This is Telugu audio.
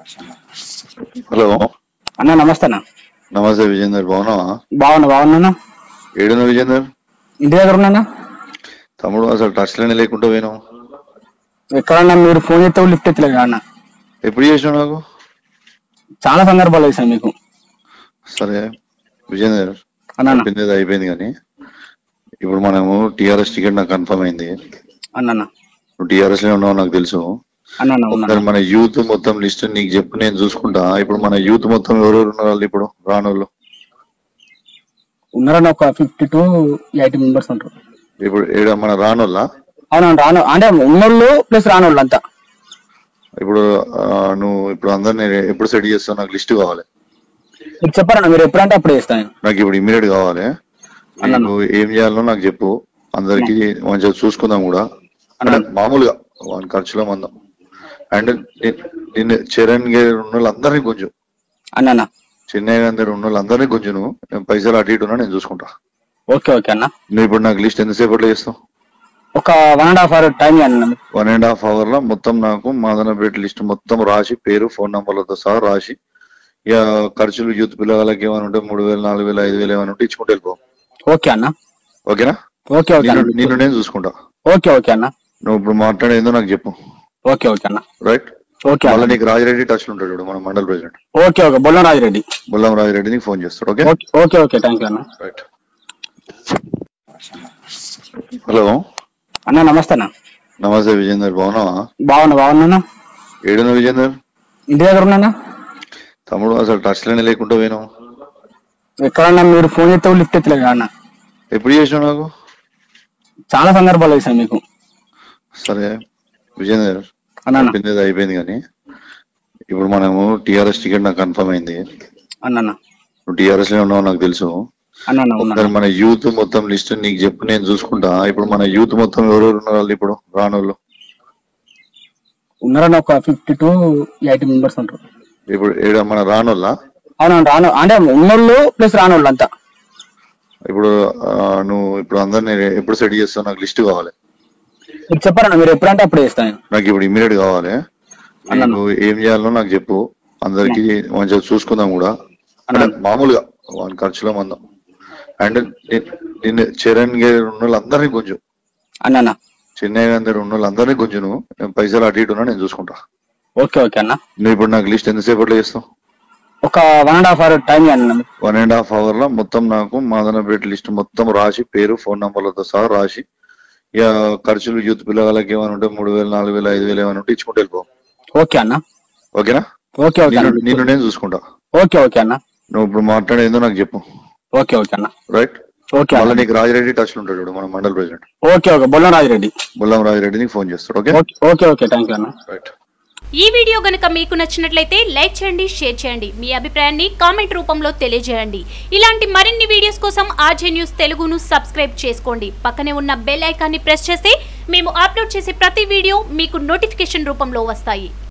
హలో అన్న నమస్తే అన్న నమస్తే విజేందర్ బాగున్నావా బాగున్నా బాగున్నా ఏడున్న విజేందర్ ఇంటి దగ్గర ఉన్నా తమ్ముడు అసలు టచ్ లోనే లేకుండా పోయినావు ఎక్కడన్నా మీరు ఫోన్ చేస్తే లిఫ్ట్ ఎత్తలేదు అన్న ఎప్పుడు చేసినావు నాకు చాలా సందర్భాలు వేసాను మీకు సరే విజేందర్ అన్న అయిపోయింది ఏదో అయిపోయింది కానీ ఇప్పుడు మనము టిఆర్ఎస్ టికెట్ నాకు కన్ఫర్మ్ అయింది అన్న నువ్వు టిఆర్ఎస్ లో ఉన్నావు నాకు తెలుసు అన్న ఉన్నా ఒకసారి మన యూత్ మొత్తం లిస్ట్ నీకు చెప్పు నేను చూసుకుంటా ఇప్పుడు మన యూత్ మొత్తం ఎవరెవరు ఉన్నారు వాళ్ళు ఇప్పుడు రానోళ్ళు ఉన్నారన్న ఒక ఫిఫ్టీ టు ఎయిటీ మెంబర్స్ ఉంటారు ఇప్పుడు ఏడ మన రానోళ్ళ అవును రాను అంటే ఉన్నోళ్ళు ప్లస్ రానోళ్ళు అంతా ఇప్పుడు ఆ, నువ్వు ఇప్పుడు అందరిని ఎప్పుడు సెట్ చేస్తావు నాకు లిస్ట్ కావాలి మీరు చెప్పారన్న మీరు ఎప్పుడంటే అప్పుడు చేస్తాను నాకు ఇప్పుడు ఇమీడియట్ కావాలి నువ్వు ఏం చేయాలో నాకు చెప్పు అందరికి మంచిగా చూసుకుందాం కూడా అంటే మామూలుగా వాని ఖర్చులో మందం అండ్ నిన్ను చరణ్ గారు ఉన్న వాళ్ళందరినీ కొంచెం అన్న చెన్నై గారి ఉన్న వాళ్ళందరినీ కొంచెం నువ్వు నేను పైసలు అటు ఇటు ఉన్నా నేను చూసుకుంటా ఓకే ఓకే అన్న నువ్వు ఇప్పుడు నాకు లిస్ట్ ఎంతసేపట్లో చేస్తావు ఒక one and half hour time అన్న వన్ అండ్ హాఫ్ అవర్ లో మొత్తం నాకు మాదనపేట లిస్ట్ మొత్తం రాసి పేరు ఫోన్ నంబర్లతో సహా రాసి ఇక ఖర్చులు యూత్ పిల్లలకి ఏమైనా ఉంటే మూడు వేలు నాలుగు వేలు ఐదు వేలు ఏమైనా ఉంటే ఇచ్చుకుంటూ వెళ్ళిపో ఓకే అన్న ఓకేనా ఓకే ఓకే నిన్ను అన్న నిన్ను నేను చూసుకుంటా ఓకే ఓకే అన్న నువ్వు ఇప్పుడు మాట్లాడేందో నాకు చెప్పు ఓకే ఓకే అన్న రైట్ ఓకే మళ్ళీ అన్న నీకు రాజిరెడ్డి టచ్ లో ఉంటాడు చూడు, మన mandal president okay okay Bollam Rajireddy Bullam Rajireddy నీకు ఫోన్ చేస్తాడు okay okay okay okay thank you అన్న రైట్ హలో అన్న నమస్తే అన్న నమస్తే విజేందర్ బాగున్నావా బాగున్నా బాగున్నా ఏడున్న విజేందర్ ఇంటి దగ్గర ఉన్నా తమ్ముడు అసలు టచ్ లోనే లేకుండా పోయినావు ఎక్కడన్నా మీరు ఫోన్ చేస్తే లిఫ్ట్ ఎత్తలేదు అన్న ఎప్పుడు చేసినావు నాకు చాలా సందర్భాలు వేసాను మీకు సరే విజేందర్ అన్న అయిపోయింది ఏదో అయిపోయింది కానీ ఇప్పుడు మనము టిఆర్ఎస్ టికెట్ నాకు కన్ఫర్మ్ అయింది అన్న నువ్వు టిఆర్ఎస్ లో ఉన్నావు నాకు తెలుసు అన్న ఉన్నా ఒకసారి మన యూత్ మొత్తం లిస్ట్ నీకు చెప్పు నేను చూసుకుంటా ఇప్పుడు మన యూత్ మొత్తం ఎవరెవరు ఉన్నారు వాళ్ళు ఇప్పుడు రానోళ్ళు ఉన్నారన్న ఒక ఫిఫ్టీ టు ఎయిటీ మెంబర్స్ ఉంటారు ఇప్పుడు ఏడ మన రానోళ్ళ అవును రాను అంటే ఉన్నోళ్ళు ప్లస్ రానోళ్ళు అంతా ఇప్పుడు ఆ, నువ్వు ఇప్పుడు అందరిని ఎప్పుడు సెట్ చేస్తావు నాకు లిస్ట్ కావాలి మీరు చెప్పారన్న మీరు ఎప్పుడంటే అప్పుడు చేస్తాను నాకు ఇప్పుడు ఇమీడియట్ కావాలి నువ్వు ఏం చేయాలో నాకు చెప్పు అందరికి మంచిగా చూసుకుందాం కూడా అంటే మామూలుగా వాని ఖర్చులో మందం అండ్ నిన్ను చరణ్ గారు ఉన్న వాళ్ళందరినీ కొంచెం అన్న చెన్నై గారి ఉన్న వాళ్ళందరినీ కొంచెం నువ్వు నేను పైసలు అటు ఇటు ఉన్నా నేను చూసుకుంటా ఓకే ఓకే అన్న నువ్వు ఇప్పుడు నాకు లిస్ట్ ఎంతసేపట్లో చేస్తావు ఒక one and half hour time అన్న వన్ అండ్ హాఫ్ అవర్ లో మొత్తం నాకు మాదనపేట లిస్ట్ మొత్తం రాసి పేరు ఫోన్ నంబర్లతో సహా రాసి ఇక ఖర్చులు యూత్ పిల్లలకి ఏమైనా ఉంటే మూడు వేలు నాలుగు వేలు ఐదు వేలు ఏమైనా ఉంటే ఇచ్చుకుంటూ వెళ్ళిపో ఓకే అన్న ఓకేనా ఓకే ఓకే నిన్ను అన్న నిన్ను నేను చూసుకుంటా ఓకే ఓకే అన్న నువ్వు ఇప్పుడు మాట్లాడేందో నాకు చెప్పు ఓకే ఓకే అన్న రైట్ ఓకే మళ్ళీ అన్న నీకు రాజిరెడ్డి టచ్ లో ఉంటాడు చూడు, మన mandal president okay okay Bollam Rajireddy Bullam Rajireddy నీకు ఫోన్ చేస్తాడు okay okay okay okay thank you అన్న రైట్ ఈ వీడియో గనుక మీకు నచ్చినట్లయితే లైక్ చేయండి షేర్ చేయండి మీ అభిప్రాయాన్ని కామెంట్ రూపంలో తెలియజేయండి ఇలాంటి మరిన్ని వీడియోస్ కోసం ఆర్జే న్యూస్ తెలుగును సబ్స్క్రైబ్ చేసుకోండి పక్కనే ఉన్న బెల్ ఐకాన్ని ప్రెస్ చేస్తే మేము అప్లోడ్ చేసే ప్రతి వీడియో మీకు నోటిఫికేషన్ రూపంలో వస్తాయి